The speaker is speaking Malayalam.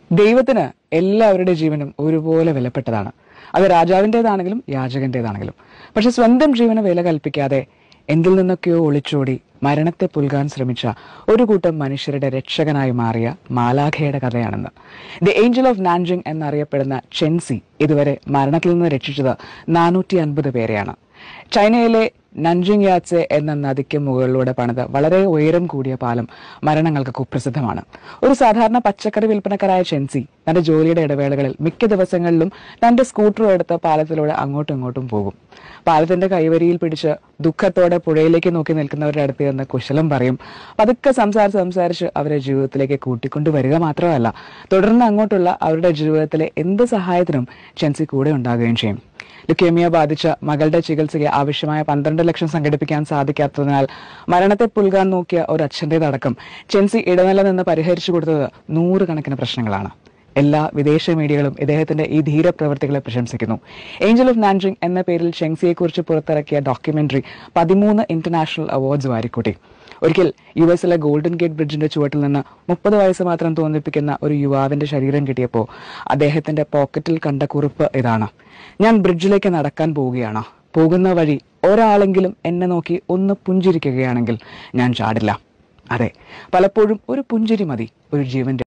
ദൈവത്തിന് എല്ലാവരുടെ ജീവനും ഒരുപോലെ വിലപ്പെട്ടതാണ് അത് രാജാവിൻ്റെതാണെങ്കിലും യാചകന്റേതാണെങ്കിലും പക്ഷെ സ്വന്തം ജീവന് വില കൽപ്പിക്കാതെ എന്തിൽ നിന്നൊക്കെയോ ഒളിച്ചോടി മരണത്തെ പുൽകാൻ ശ്രമിച്ച ഒരു കൂട്ടം മനുഷ്യരുടെ രക്ഷകനായി മാറിയ മാലാഖയുടെ കഥയാണെന്ന് ദി ഏഞ്ചൽ ഓഫ് നാൻജിങ് എന്നറിയപ്പെടുന്ന ചെൻസി ഇതുവരെ മരണത്തിൽ നിന്ന് രക്ഷിച്ചത് നാനൂറ്റി അൻപത് പേരെയാണ് ചൈനയിലെ നൻജിങ് യാറ്റ്സെ എന്ന നദിക്ക് മുകളിലൂടെ പണിത വളരെ ഉയരം കൂടിയ പാലം മരണങ്ങൾക്ക് കുപ്രസിദ്ധമാണ് ഒരു സാധാരണ പച്ചക്കറി വിൽപ്പനക്കാരായ ചെൻസി തന്റെ ജോലിയുടെ ഇടവേളകളിൽ മിക്ക ദിവസങ്ങളിലും തന്റെ സ്കൂട്ടറും എടുത്ത് പാലത്തിലൂടെ അങ്ങോട്ടും ഇങ്ങോട്ടും പോകും പാലത്തിന്റെ കൈവരിയിൽ പിടിച്ച് ദുഃഖത്തോടെ പുഴയിലേക്ക് നോക്കി നിൽക്കുന്നവരുടെ അടുത്ത് നിന്ന് കുശലം പറയും പതുക്കെ സംസാരിച്ച് സംസാരിച്ച് അവരെ ജീവിതത്തിലേക്ക് കൂട്ടിക്കൊണ്ടുവരിക മാത്രമല്ല തുടർന്ന് അങ്ങോട്ടുള്ള അവരുടെ ജീവിതത്തിലെ എന്ത് സഹായത്തിനും ചെൻസി കൂടെ ഉണ്ടാകുകയും ചെയ്യും ലുക്കേമിയ ബാധിച്ച മകളുടെ ചികിത്സയ്ക്ക് ആവശ്യമായ പന്ത്രണ്ട് ലക്ഷം സംഘടിപ്പിക്കാൻ സാധിക്കാത്തതിനാൽ മരണത്തെ പുൽകാൻ നോക്കിയ ഒരു അച്ഛൻ്റെതടക്കം ചെൻസി ഇടനില നിന്ന് പരിഹരിച്ചു കൊടുത്തത് നൂറുകണക്കിന് പ്രശ്നങ്ങളാണ് എല്ലാ വിദേശ മീഡിയകളും ഇദ്ദേഹത്തിന്റെ ഈ ധീര പ്രവൃത്തികളെ പ്രശംസിക്കുന്നു ഏഞ്ചൽ ഓഫ് നാൻജിങ് എന്ന പേരിൽ ഷെങ്സിയെക്കുറിച്ച് പുറത്തിറക്കിയ ഡോക്യുമെന്ററി പതിമൂന്ന് ഇന്റർനാഷണൽ അവാർഡ്സ് വാരിക്കൂട്ടി ഒരിക്കൽ യു എസിലെ ഗോൾഡൻ ഗേറ്റ് ബ്രിഡ്ജിന്റെ ചുവട്ടിൽ നിന്ന് മുപ്പത് വയസ്സ് മാത്രം തോന്നിപ്പിക്കുന്ന ഒരു യുവാവിന്റെ ശരീരം കിട്ടിയപ്പോൾ അദ്ദേഹത്തിന്റെ പോക്കറ്റിൽ കണ്ട കുറിപ്പ് ഇതാണ് ഞാൻ ബ്രിഡ്ജിലേക്ക് നടക്കാൻ പോവുകയാണ് പോകുന്ന വഴി ഒരാളെങ്കിലും എന്നെ നോക്കി ഒന്ന് പുഞ്ചിരിക്കുകയാണെങ്കിൽ ഞാൻ ചാടില്ല അതെ പലപ്പോഴും ഒരു പുഞ്ചിരി മതി ഒരു ജീവന്റെ